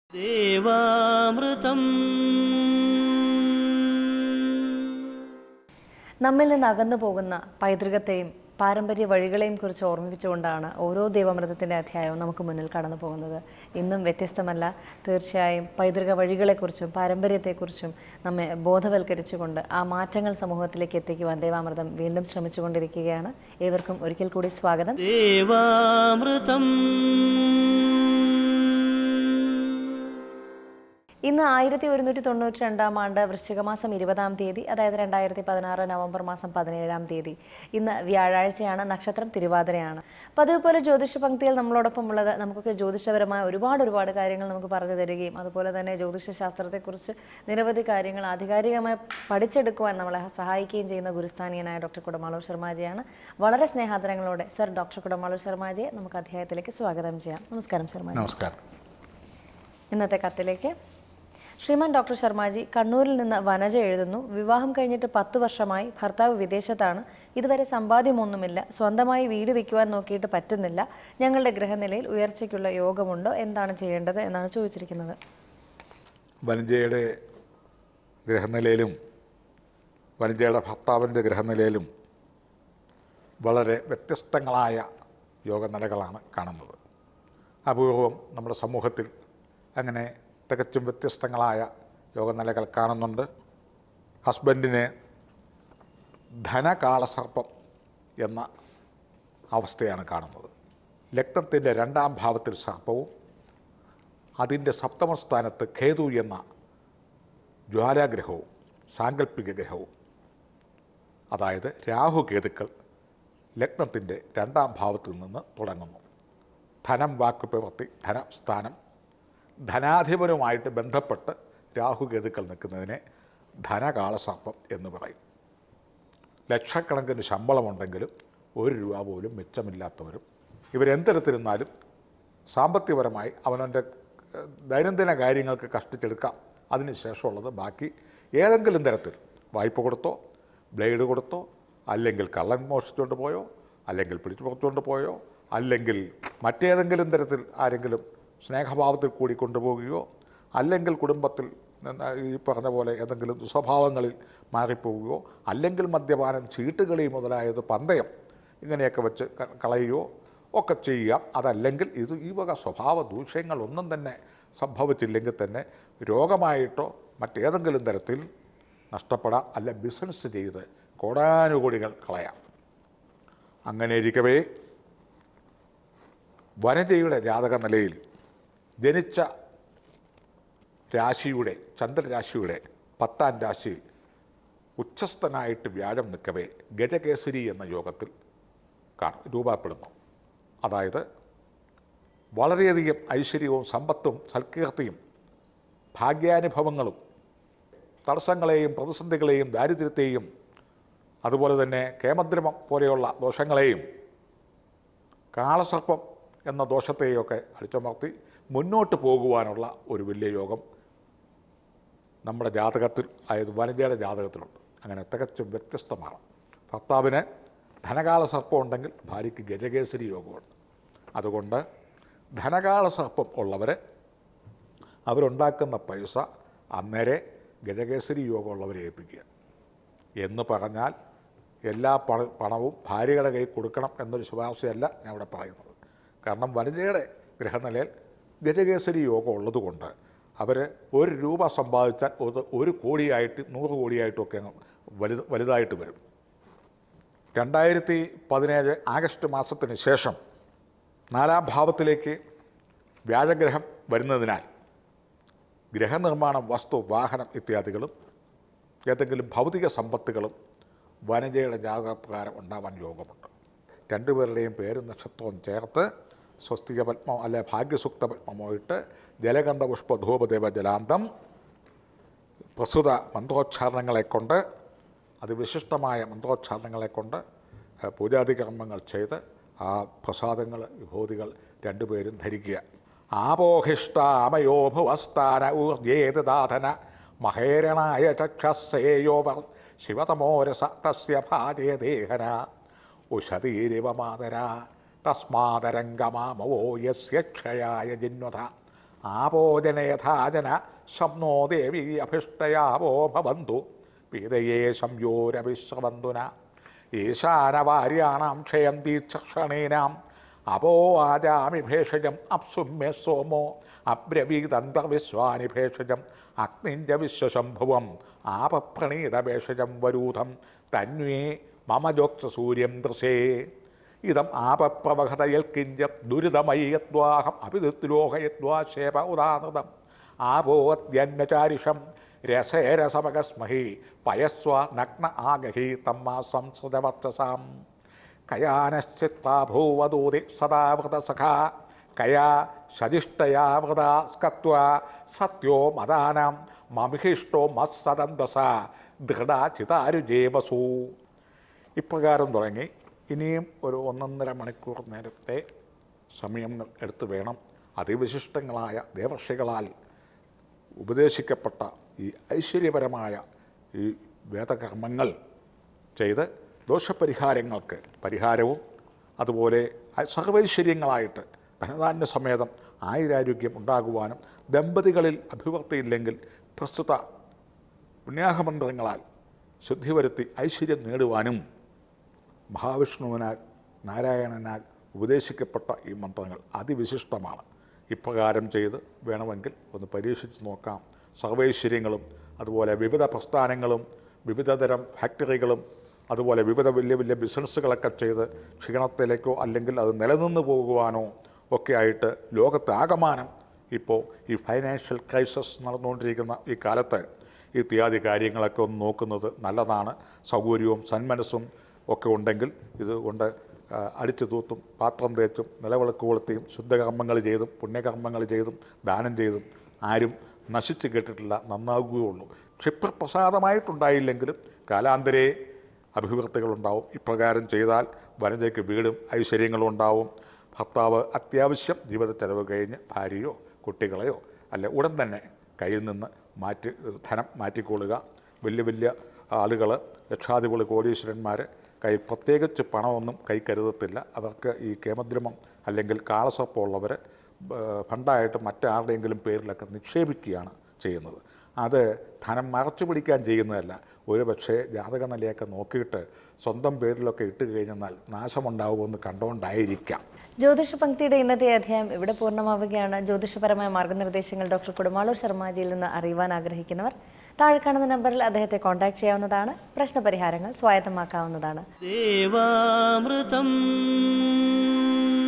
ദേവാമൃതം നമ്മിൽ നിന്ന് അകന്നു പോകുന്ന പൈതൃകത്തെയും പാരമ്പര്യ വഴികളെയും കുറിച്ച് ഓർമ്മിപ്പിച്ചുകൊണ്ടാണ് ഓരോ ദൈവാമൃതത്തിൻ്റെ അധ്യായവും നമുക്ക് മുന്നിൽ കടന്നു പോകുന്നത് ഇന്നും വ്യത്യസ്തമല്ല തീർച്ചയായും പൈതൃക വഴികളെക്കുറിച്ചും പാരമ്പര്യത്തെക്കുറിച്ചും നമ്മെ ബോധവൽക്കരിച്ചുകൊണ്ട് ആ മാറ്റങ്ങൾ സമൂഹത്തിലേക്ക് എത്തിക്കുവാൻ ദൈവാമൃതം വീണ്ടും ശ്രമിച്ചുകൊണ്ടിരിക്കുകയാണ് ഏവർക്കും ഒരിക്കൽ കൂടി സ്വാഗതം ദേവാമൃതം ഇന്ന് ആയിരത്തി ഒരുന്നൂറ്റി തൊണ്ണൂറ്റി രണ്ടാം ആണ്ട് വൃശ്ചിക മാസം ഇരുപതാം തീയതി അതായത് രണ്ടായിരത്തി പതിനാറ് നവംബർ മാസം പതിനേഴാം തീയതി ഇന്ന് വ്യാഴാഴ്ചയാണ് നക്ഷത്രം തിരുവാതിരയാണ് പതിവ് പോലെ ജ്യോതിഷ പങ്ക്തിയിൽ നമ്മളോടൊപ്പം ഉള്ളത് നമുക്കൊക്കെ ജ്യോതിഷപരമായ ഒരുപാട് ഒരുപാട് കാര്യങ്ങൾ നമുക്ക് പറഞ്ഞു തരികയും അതുപോലെ തന്നെ ജ്യോതിഷ ശാസ്ത്രത്തെക്കുറിച്ച് നിരവധി കാര്യങ്ങൾ ആധികാരികമായി പഠിച്ചെടുക്കുവാൻ നമ്മളെ സഹായിക്കുകയും ചെയ്യുന്ന ഗുരുസ്ഥാനീയനായ ഡോക്ടർ കുടമാളൂർ ശർമാജിയാണ് വളരെ സ്നേഹാദരങ്ങളോടെ സർ ഡോക്ടർ കുടമാളൂർ ശർമാജിയെ നമുക്ക് അധ്യായത്തിലേക്ക് സ്വാഗതം ചെയ്യാം നമസ്കാരം ശർമാജി നമസ്കാരം ഇന്നത്തെ കത്തിലേക്ക് ശ്രീമാൻ ഡോക്ടർ ശർമാജി കണ്ണൂരിൽ നിന്ന് വനജ എഴുതുന്നു വിവാഹം കഴിഞ്ഞിട്ട് പത്ത് വർഷമായി ഭർത്താവ് വിദേശത്താണ് ഇതുവരെ സമ്പാദ്യമൊന്നുമില്ല സ്വന്തമായി വീട് വയ്ക്കുവാൻ നോക്കിയിട്ട് പറ്റുന്നില്ല ഞങ്ങളുടെ ഗ്രഹനിലയിൽ ഉയർച്ചയ്ക്കുള്ള യോഗമുണ്ടോ എന്താണ് ചെയ്യേണ്ടത് എന്നാണ് ചോദിച്ചിരിക്കുന്നത് വനജയുടെ ഗ്രഹനിലയിലും വനജയുടെ ഭർത്താവിൻ്റെ ഗ്രഹനിലയിലും വളരെ വ്യത്യസ്തങ്ങളായ യോഗനിലകളാണ് കാണുന്നത് അപൂർവം നമ്മുടെ സമൂഹത്തിൽ അങ്ങനെ തികച്ചും വ്യത്യസ്തങ്ങളായ യോഗനിലകൾ കാണുന്നുണ്ട് ഹസ്ബൻഡിന് ധനകാളസർപ്പം എന്ന അവസ്ഥയാണ് കാണുന്നത് ലഗ്നത്തിൻ്റെ രണ്ടാം ഭാവത്തിൽ സർപ്പവും അതിൻ്റെ സപ്തമസ്ഥാനത്ത് ഖേതു എന്ന ജ്വാലാഗ്രഹവും സാങ്കല്പിക ഗ്രഹവും അതായത് രാഹുകേതുക്കൾ ലഗ്നത്തിൻ്റെ രണ്ടാം ഭാവത്തിൽ നിന്ന് തുടങ്ങുന്നു ധനം വാക്ക് പ്രവൃത്തി ധനസ്ഥാനം ധനാധിപനുമായിട്ട് ബന്ധപ്പെട്ട് രാഹുകേതുക്കൾ നിൽക്കുന്നതിനെ ധനകാളസർപ്പം എന്ന് പറയും ലക്ഷക്കണക്കിന് ശമ്പളമുണ്ടെങ്കിലും ഒരു രൂപ പോലും മിച്ചമില്ലാത്തവരും ഇവരെന്തരത്തിരുന്നാലും സാമ്പത്തികപരമായി അവനവൻ്റെ ഏഹ്, ദൈനംദിന കാര്യങ്ങൾക്ക് കഷ്ടിച്ചെടുക്കാം അതിന് ശേഷമുള്ളത് ബാക്കി ഏതെങ്കിലും തരത്തിൽ വായ്പ കൊടുത്തോ ബ്ലേഡ് കൊടുത്തോ അല്ലെങ്കിൽ കള്ളൻ മോഷിച്ചുകൊണ്ട് പോയോ അല്ലെങ്കിൽ പിടിച്ചു പുറത്തുകൊണ്ട് പോയോ അല്ലെങ്കിൽ മറ്റേതെങ്കിലും തരത്തിൽ ആരെങ്കിലും സ്നേഹഭാവത്തിൽ കൂടി കൊണ്ടുപോവുകയോ അല്ലെങ്കിൽ കുടുംബത്തിൽ നിന്ന് ഈ പറഞ്ഞ പോലെ ഏതെങ്കിലും ദുസ്വഭാവങ്ങളിൽ മാറിപ്പോവുകയോ അല്ലെങ്കിൽ മദ്യപാനം ചീട്ടുകളി മുതലായത് പന്തയം ഇങ്ങനെയൊക്കെ വെച്ച് ക- കളയുകയോ ഒക്കെ ചെയ്യാം അതല്ലെങ്കിൽ ഇത് ഈ വക സ്വഭാവ ദൂഷ്യങ്ങളൊന്നും തന്നെ സംഭവിച്ചില്ലെങ്കിൽ തന്നെ രോഗമായിട്ടോ മറ്റേതെങ്കിലും തരത്തിൽ നഷ്ടപ്പെടാം അല്ല ബിസിനസ് ചെയ്ത് കോടാനുകോടികൾ കളയാം അങ്ങനെ ഇരിക്കവേ വനജയുടെ ജാതക നിലയിൽ ജനിച്ച രാശിയുടെ ചന്ദ്രരാശിയുടെ പത്താം രാശിയിൽ ഉച്ചസ്ഥനായിട്ട് വ്യാഴം നിൽക്കവേ ഗജകേസരി എന്ന യോഗത്തിൽ കാണും രൂപപ്പെടുന്നു അതായത് വളരെയധികം ഐശ്വര്യവും സമ്പത്തും സൽകീർത്തിയും ഭാഗ്യാനുഭവങ്ങളും തടസ്സങ്ങളെയും പ്രതിസന്ധികളെയും ദാരിദ്ര്യത്തെയും അതുപോലെ തന്നെ കേമദ്രമം പോലെയുള്ള ദോഷങ്ങളെയും കാളസർപ്പം എന്ന ദോഷത്തെയൊക്കെ അടിച്ചമർത്തി മുന്നോട്ട് പോകുവാനുള്ള ഒരു വലിയ യോഗം നമ്മുടെ ജാതകത്തിൽ അതായത് വനജയുടെ ജാതകത്തിലുണ്ട് അങ്ങനെ തികച്ചും വ്യത്യസ്തമാണ് ഭർത്താവിന് ധനകാല സർപ്പം ഉണ്ടെങ്കിൽ ഭാര്യയ്ക്ക് ഗജകേസരി യോഗമുണ്ട് അതുകൊണ്ട് ധനകാല സർപ്പം ഉള്ളവർ അവരുണ്ടാക്കുന്ന പൈസ അന്നേരെ ഗജകേസരി യോഗമുള്ളവരെ ഏൽപ്പിക്കുക എന്ന് പറഞ്ഞാൽ എല്ലാ പണ പണവും ഭാര്യയുടെ കയ്യിൽ കൊടുക്കണം എന്നൊരു ശുപാർശയല്ല ഞാൻ ഇവിടെ പറയുന്നത് കാരണം വനിതയുടെ ഗ്രഹനിലയിൽ ഗജകേസരി യോഗം ഉള്ളതുകൊണ്ട് അവർ ഒരു രൂപ സമ്പാദിച്ചാൽ അത് ഒരു കോടിയായിട്ട് നൂറ് കോടിയായിട്ടൊക്കെ അങ്ങ് വലുത് വലുതായിട്ട് വരും രണ്ടായിരത്തി പതിനേഴ് ആഗസ്റ്റ് മാസത്തിന് ശേഷം നാലാം ഭാവത്തിലേക്ക് വ്യാഴഗ്രഹം വരുന്നതിനാൽ ഗ്രഹനിർമ്മാണം വസ്തു വാഹനം ഇത്യാദികളും ഏതെങ്കിലും ഭൗതിക സമ്പത്തുകളും വനജയുടെ ജാതകപ്രകാരം ഉണ്ടാവാൻ യോഗമുണ്ട് രണ്ടുപേരുടെയും പേരും നക്ഷത്രവും ചേർത്ത് സ്വസ്തിക പത്മോ അല്ലെ ഭാഗ്യസുക്ത പത്മമോ ഇട്ട് ജലഗന്ധ പുഷ്പ ധൂപദേവ ജലാന്തം പ്രസ്തുത മന്ത്രോച്ചാരണങ്ങളെ കൊണ്ട് അതിവിശിഷ്ടമായ മന്ത്രോച്ചാരണങ്ങളെ കൊണ്ട് ഏഹ്, പൂജാതി കർമ്മങ്ങൾ ചെയ്ത് ആ പ്രസാദങ്ങൾ വിഭൂതികൾ രണ്ടുപേരും ധരിക്കുക ആപോഹിഷ്ടാമയോ ഭുവസ്ഥാന ഊർജേതാധന മഹേരണായ ചക്ഷസേയോവർ ശിവതമോരസ തസ്യ ഭാജേ ദേഹന ഉഷതീരിവ മാതര തസ്മാതരംഗമാമവോ യസ്യ ക്ഷയായ ജിന്വത ആപോജന യഥാജന ശംനോ ദേവി അഭിഷ്ടയാവോ ഭവന്തു പീതയേ സംയോരവിശ്രവന്തുന ഈശാനവാര്യാണാം ക്ഷയം തീക്ഷണീനാം അപോ ആജാമി ഭേഷജം അപ്സുമ്യ സോമോ അബ്രവീതന്തവിശ്വാനി ഭേഷജം അഗ്നിഞ്ച വിശ്വശംഭുവം ആപപ്രണീതഭേഷജം വരൂഥം തന്വേ മമ ജോക്സ സൂര്യം ദൃശേ ഇതം ആപപ്രവഹതയൽ കിഞ്ച ദുരിതമയ്യത്വാഹം അഭിദ്രോഹയത്വാശേപ ഉദാനൃതം ആപോദ്യന്യചാരിഷം രസേരസമകസ്മഹി പയസ്വ നഗ്ന ആഗഹി തമ്മാ സംസ്കൃതവർച്ചസാം കയാനശ്ചിത്താഭൂവദൂതി സദാവൃതസഖാ കയാ സജിഷ്ടയാ വൃതാ സ്കത്വ സത്യോ മദാനാം മമിഹിഷ്ടോ മസ്സദന്തസ ദൃഢചിതാരുജേവസൂ ഇപ്രകാരം തുടങ്ങി ഇനിയും ഒരു ഒന്നൊന്നര മണിക്കൂർ നേരത്തെ സമയങ്ങൾ എടുത്തു വേണം അതിവിശിഷ്ടങ്ങളായ ദേവർഷികളാൽ ഉപദേശിക്കപ്പെട്ട ഈ ഐശ്വര്യപരമായ ഈ വേദകർമ്മങ്ങൾ ചെയ്ത് ദോഷപരിഹാരങ്ങൾക്ക് പരിഹാരവും അതുപോലെ സർവൈശ്വര്യങ്ങളായിട്ട് ധനധാന്യ സമേതം ആയുരാരോഗ്യം ഉണ്ടാകുവാനും ദമ്പതികളിൽ അഭിവൃദ്ധിയില്ലെങ്കിൽ പ്രസ്തുത പുണ്യാഹമന്ത്രങ്ങളാൽ ശുദ്ധി വരുത്തി ഐശ്വര്യം നേടുവാനും മഹാവിഷ്ണുവിനാൽ നാരായണനാൽ ഉപദേശിക്കപ്പെട്ട ഈ മന്ത്രങ്ങൾ അതിവിശിഷ്ടമാണ് ഇപ്രകാരം ചെയ്ത് വേണമെങ്കിൽ ഒന്ന് പരീക്ഷിച്ച് നോക്കാം സർവൈശ്വര്യങ്ങളും അതുപോലെ വിവിധ പ്രസ്ഥാനങ്ങളും വിവിധതരം ഫാക്ടറികളും അതുപോലെ വിവിധ വലിയ വലിയ ബിസിനസ്സുകളൊക്കെ ചെയ്ത് ക്ഷീണത്തിലേക്കോ അല്ലെങ്കിൽ അത് നിലനിന്ന് പോകുവാനോ ഒക്കെ ആയിട്ട് ലോകത്താകമാനം ഇപ്പോൾ ഈ ഫൈനാൻഷ്യൽ ക്രൈസിസ് നടന്നുകൊണ്ടിരിക്കുന്ന ഈ കാലത്ത് ഈ ഇത്യാദി കാര്യങ്ങളൊക്കെ ഒന്ന് നോക്കുന്നത് നല്ലതാണ് സൗകര്യവും സന്മനസ്സും ഒക്കെ ഉണ്ടെങ്കിൽ ഇതുകൊണ്ട് ആ, അടിച്ചു തൂത്തും പാത്രം തേച്ചും നിലവിളക്ക് കൊളുത്തിയും ശുദ്ധകർമ്മങ്ങൾ ചെയ്തും പുണ്യകർമ്മങ്ങൾ ചെയ്തും ദാനം ചെയ്തും ആരും നശിച്ച് കേട്ടിട്ടില്ല നന്നാകുകയുള്ളൂ ക്ഷിപ്രപ്രസാദമായിട്ടുണ്ടായില്ലെങ്കിലും കാലാന്തരേ അഭിവൃദ്ധികളുണ്ടാവും ഇപ്രകാരം ചെയ്താൽ വനജയ്ക്ക് വീടും ഐശ്വര്യങ്ങളും ഉണ്ടാവും ഭർത്താവ് അത്യാവശ്യം ജീവിത ചെലവ് കഴിഞ്ഞ് ഭാര്യയോ കുട്ടികളെയോ അല്ല ഉടൻ തന്നെ കയ്യിൽ നിന്ന് മാറ്റി ധനം മാറ്റിക്കൊള്ളുക വലിയ വലിയ ആളുകൾ ലക്ഷാധിപതി കോടീശ്വരന്മാർ കൈ പ്രത്യേകിച്ച് പണമൊന്നും കൈ കരുതത്തില്ല അവർക്ക് ഈ കേമദ്രമം അല്ലെങ്കിൽ കാളസർപ്പമുള്ളവർ ഫണ്ടായിട്ട് മറ്റാരുടെയെങ്കിലും പേരിലൊക്കെ നിക്ഷേപിക്കുകയാണ് ചെയ്യുന്നത് അത് ധനം മറച്ചു പിടിക്കാൻ ചെയ്യുന്നതല്ല ഒരു പക്ഷേ ജാതക നിലയൊക്കെ നോക്കിയിട്ട് സ്വന്തം പേരിലൊക്കെ ഇട്ട് കഴിഞ്ഞാൽ നാശമുണ്ടാവുമെന്ന് കണ്ടുകൊണ്ടായിരിക്കാം ജ്യോതിഷ പങ്ക്തിയുടെ ഇന്നത്തെ അധ്യായം ഇവിടെ പൂർണ്ണമാവുകയാണ് ജ്യോതിഷപരമായ മാർഗനിർദ്ദേശങ്ങൾ ഡോക്ടർ കുടുമാളൂർ ശർമാജിയിൽ നിന്ന് അറിയുവാൻ ആഗ്രഹിക്കുന്നവർ താഴെ കാണുന്ന നമ്പറിൽ അദ്ദേഹത്തെ കോൺടാക്ട് ചെയ്യാവുന്നതാണ് പ്രശ്നപരിഹാരങ്ങൾ സ്വായത്തമാക്കാവുന്നതാണ് देवामृतम्